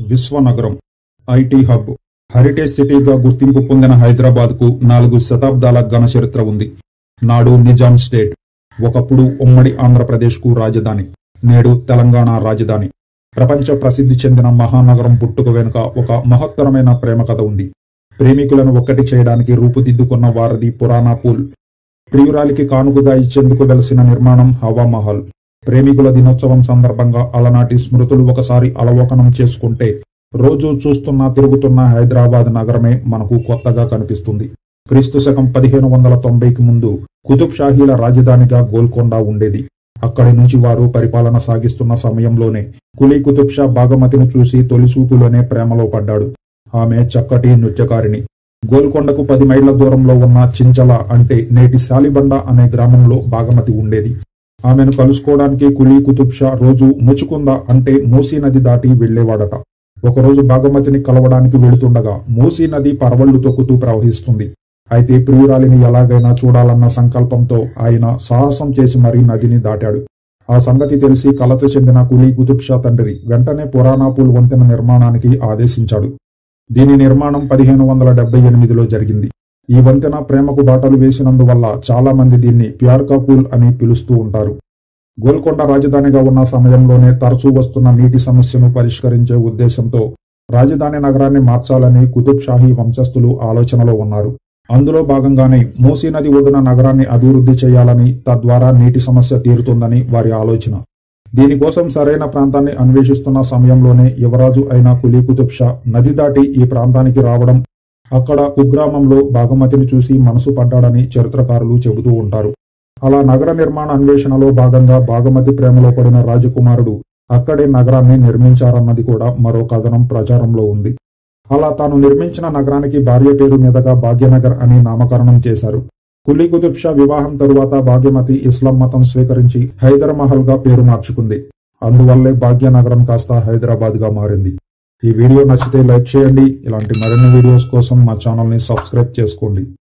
విశ్వనగరం IT hub heritage సిటీగా గుర్తింపు పొందిన హైదరాబాద్కు నాలుగు శతాబ్దాల ఘన చరిత్ర ఉంది నాడు నిజాం స్టేట్ ఒకప్పుడు ఉమ్మడి ఆంధ్రప్రదేశ్కు రాజధాని నేడు తెలంగాణ రాజధాని ప్రపంచ ప్రసిద్ధి చెందిన మహానగరం పుట్టుక వెనుక ఒక మహత్తరమైన ప్రేమ కథ ఉంది ప్రేమికులను ఒక్కటి చేయడానికి రూపుదిద్దుకున్న వారధి పురాణా పూల్ ప్రియురాలికి కానుకగా ఇచ్చేందుకు వెలసిన నిర్మాణం హవా మహల్ ప్రేమికుల దినోత్సవం సందర్భంగా అలనాటి స్మృతులు ఒకసారి అవలోకనం చేసుకుంటే రోజు చూస్తున్నా తిరుగుతున్న హైదరాబాద్ నగరమే మనకు కొత్తగా కనిపిస్తుంది క్రీస్తు శకం పదిహేను వందల తొంభైకి ముందు కుతుబ్ షాహీల రాజధానిగా గోల్కొండ ఉండేది అక్కడి నుంచి వారు పరిపాలన సాగిస్తున్న సమయంలోనే కులీ కుతుబ్ షా బాగమతిని చూసి తొలిసూపులోనే ప్రేమలో పడ్డాడు ఆమె చక్కటి నృత్యకారిణి గోల్కొండకు పది మైళ్ల దూరంలో ఉన్న చించల అంటే నేటి శాలిబండ అనే గ్రామంలో బాగమతి ఉండేది ఆమెను కలుసుకోవడానికి కులీ కుతుబ్ షా రోజు ముచుకుంద అంటే మూసీ నది దాటి వెళ్లేవాడట ఒకరోజు బాగమతిని కలవడానికి వెళుతుండగా మూసీ నది పరవళ్లు తొక్కుతూ ప్రవహిస్తుంది అయితే ప్రియురాలిని ఎలాగైనా చూడాలన్న సంకల్పంతో ఆయన సాహసం చేసి మరీ నదిని దాటాడు ఆ సంగతి తెలిసి కలత చెందిన కులీ కుతుబ్ షా తండ్రి వెంటనే పురాణాపూల్ వంతెన నిర్మాణానికి ఆదేశించాడు దీని నిర్మాణం పదిహేను వందల డెబ్బై ఎనిమిదిలో జరిగింది ఈ వంతెన ప్రేమకు బాటలు వేసినందువల్ల చాలా మంది దీన్ని ప్యార్కా పూల్ అని పిలుస్తూ ఉంటారు గోల్కొండ రాజధానిగా ఉన్న సమయంలోనే తరచూ వస్తున్న నీటి సమస్యను పరిష్కరించే ఉద్దేశంతో రాజధాని నగరాన్ని మార్చాలని కుతుబ్ షాహీ వంశస్థులు ఆలోచనలో ఉన్నారు అందులో భాగంగానే మూసీ నది ఒడ్డున నగరాన్ని అభివృద్ధి చేయాలని తద్వారా నీటి సమస్య తీరుతుందని వారి ఆలోచన దీనికోసం సరైన ప్రాంతాన్ని అన్వేషిస్తున్న సమయంలోనే యువరాజు అయిన కులీ కుతుబ్ షా నది దాటి ఈ ప్రాంతానికి రావడం అక్కడ కుగ్రామంలో బాగమతిని చూసి మనసు పడ్డాడని చరిత్రకారులు చెబుతూ ఉంటారు అలా నగర నిర్మాణ అన్వేషణలో భాగంగా బాగమతి ప్రేమలో పడిన రాజకుమారుడు అక్కడే నగరాన్ని నిర్మించారన్నది కూడా మరో కథనం ప్రచారంలో ఉంది అలా తాను నిర్మించిన నగరానికి భార్య పేరు మీదుగా భాగ్యనగర్ అని నామకరణం చేశారు కులీ కుతుబ్ షా వివాహం తరువాత భాగ్యమతి ఇస్లాం మతం స్వీకరించి హైదర్ మహల్ గా పేరు మార్చుకుంది అందువల్లే భాగ్యనగరం కాస్త హైదరాబాద్ గా మారింది ఈ వీడియో నచ్చితే లైక్ చేయండి ఇలాంటి మరిన్ని వీడియోస్ కోసం మా ఛానల్ ని సబ్స్క్రైబ్ చేసుకోండి